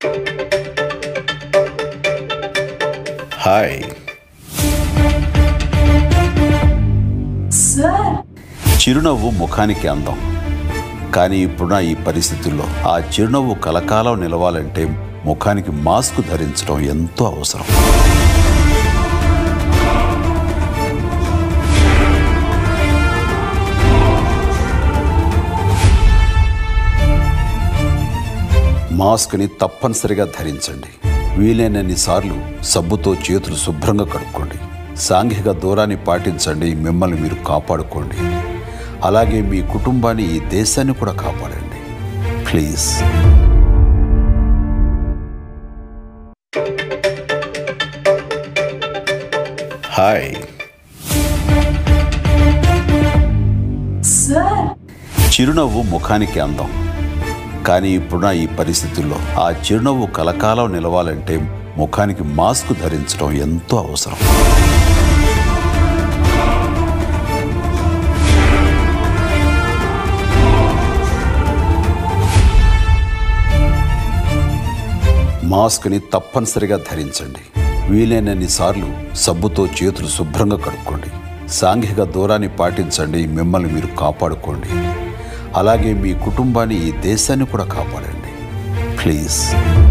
hi sir చిరునవ్వు ముఖానికి అందం కానీ ఇప్పుడున్న ఈ పరిస్థితుల్లో ఆ చిరునవ్వు కలకాలం నిలవాలంటే ముఖానికి మాస్క్ ధరించడం ఎంతో అవసరం మాస్క్ని తప్పనిసరిగా ధరించండి వీలైనన్ని సార్లు సబ్బుతో చేతులు శుభ్రంగా కడుక్కోండి సాంఘిక దూరాన్ని పాటించండి మిమ్మల్ని మీరు కాపాడుకోండి అలాగే మీ కుటుంబాన్ని ఈ దేశాన్ని కూడా కాపాడండి ప్లీజ్ హాయ్ సార్ చిరునవ్వు ముఖానికి అందం కానీ ఇప్పుడున్న ఈ పరిస్థితుల్లో ఆ చిరునవ్వు కలకాలం నిలవాలంటే ముఖానికి మాస్క్ ధరించడం ఎంతో అవసరం మాస్క్ని తప్పనిసరిగా ధరించండి వీలైనన్ని సార్లు సబ్బుతో చేతులు శుభ్రంగా కడుక్కోండి సాంఘిక దూరాన్ని పాటించండి మిమ్మల్ని మీరు కాపాడుకోండి అలాగే మీ కుటుంబాన్ని ఈ దేశాన్ని కూడా కాపాడండి ప్లీజ్